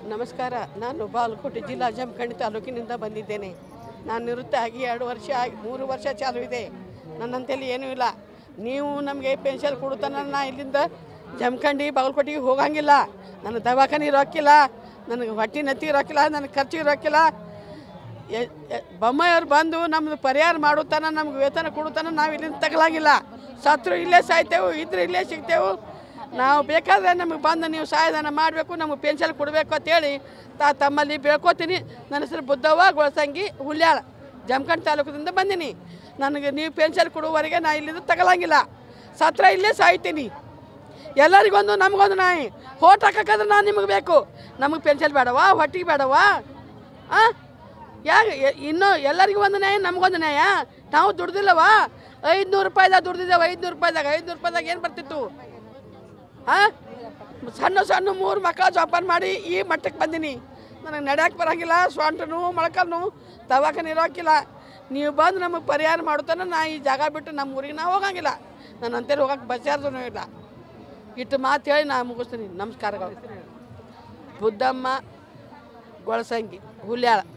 ನಮಸ್ಕಾರ ನಾನು ಬಾಗಲಕೋಟೆ ಜಿಲ್ಲಾ ಜಮಖಂಡಿ ತಾಲೂಕಿನಿಂದ ಬಂದಿದ್ದೇನೆ ನಾನು ನಿವೃತ್ತಿ ಆಗಿ ಎರಡು ವರ್ಷ ಆಗಿ ಮೂರು ವರ್ಷ ಚಾಲು ಇದೆ ನನ್ನಂತೇಳಿ ಏನೂ ಇಲ್ಲ ನೀವು ನಮಗೆ ಪೆನ್ಷನ್ ಕೊಡುತ್ತಾನ ನಾ ಇಲ್ಲಿಂದ ಜಮಖಂಡಿ ಬಾಗಲಕೋಟೆಗೆ ಹೋಗಂಗಿಲ್ಲ ನನ್ನ ದವಾಖಾನೆ ರೊಕ್ಕಿಲ್ಲ ನನಗೆ ಹೊಟ್ಟೆ ನೆತ್ತಿ ರೊಕ್ಕಿಲ್ಲ ನನಗೆ ಖರ್ಚಿಗೆ ರೊಕ್ಕಿಲ್ಲ ಎ- ಎ- ಬೊಮ್ಮಾಯಿಯವ್ರು ಬಂದು ನಮ್ಮದು ಪರಿಹಾರ ಮಾಡುತ್ತಾನ ನಮ್ಗೆ ವೇತನ ಕೊಡುತ್ತಾನ ನಾವು ಇಲ್ಲಿಂದ ತಗಲಾಗಿಲ್ಲ ಸತ್ರು ಇಲ್ಲೇ ಸಾಯ್ತೇವೆ ಇದ್ರೆ ಇಲ್ಲೇ ಸಿಗ್ತೇವೆ ನಾವು ಬೇಕಾದರೆ ನಮಗೆ ಬಂದು ನೀವು ಸಹಾಯಧನ ಮಾಡಬೇಕು ನಮಗೆ ಪೆನ್ಷನ್ ಕೊಡಬೇಕು ಅಂತೇಳಿ ತಾ ತಮ್ಮಲ್ಲಿ ಬೇಳ್ಕೊತೀನಿ ನನ್ನ ಹೆಸರು ಬುದ್ಧವ್ವ ಗೊಳಸಂಗಿ ಹುಲ್ಯಾಳ ಜಮಖಂಡ್ ತಾಲೂಕದಿಂದ ಬಂದೀನಿ ನನಗೆ ನೀವು ಪೆನ್ಷನ್ ಕೊಡುವವರೆಗೆ ನಾ ಇಲ್ಲಿಂದ ತಗೊಳಂಗಿಲ್ಲ ಸತ್ರ ಇಲ್ಲೇ ಸಾಯ್ತೀನಿ ಎಲ್ಲರಿಗೊಂದು ನಮಗೊಂದು ನಾಯಿ ಹೋಟ್ ಹಾಕಕ್ಕಾದ್ರೆ ನಾನು ನಿಮಗೆ ಬೇಕು ನಮಗೆ ಪೆನ್ಷನ್ ಬೇಡವಾ ಹೊಟ್ಟಿಗೆ ಬೇಡವಾ ಹಾಂ ಯಾಕೆ ಎ- ಇನ್ನೂ ಎಲ್ಲರಿಗೂ ಒಂದು ನ್ಯಾಯ ನಮಗೊಂದು ನ್ಯಾಯ ನಾವು ದುಡ್ದಿಲ್ಲವಾ ಐದುನೂರು ರೂಪಾಯಿದಾಗ ದುಡ್ದಿದ್ದೇವೆ ಐದುನೂರು ರೂಪಾಯಿದಾಗ ಐದುನೂರು ರೂಪಾಯಿದಾಗ ಏನು ಬರ್ತಿತ್ತು ಹಾಂ ಸಣ್ಣ ಸಣ್ಣ ಮೂರು ಮಕ್ಕಳ ಜೋಪಾನ ಮಾಡಿ ಈ ಮಟ್ಟಕ್ಕೆ ಬಂದೀನಿ ನನಗೆ ನಡೆಯಕ್ಕೆ ಬರೋಂಗಿಲ್ಲ ಸೊಂಟನು ಮೊಳಕಲ್ನು ದವಾಖಾನೆ ಇರೋಕ್ಕಿಲ್ಲ ನೀವು ಬಂದು ನಮಗೆ ಪರಿಹಾರ ಮಾಡುತ್ತಾನೆ ನಾ ಈ ಜಾಗ ಬಿಟ್ಟು ನಮ್ಮ ಊರಿಗೆ ನಾ ಹೋಗಂಗಿಲ್ಲ ನಾನು ಅಂತೇಳಿ ಹೋಗಕ್ಕೆ ಬಸ್ಸಾರ್ದೂ ಇಲ್ಲ ಇಟ್ಟು ಮಾತು ಹೇಳಿ ನಾ ಮುಗಿಸ್ತೀನಿ ನಮಸ್ಕಾರಗಳು ಬುದ್ದಮ್ಮ ಗೊಳಸಂಗಿ ಹುಲ್ಯಾಳ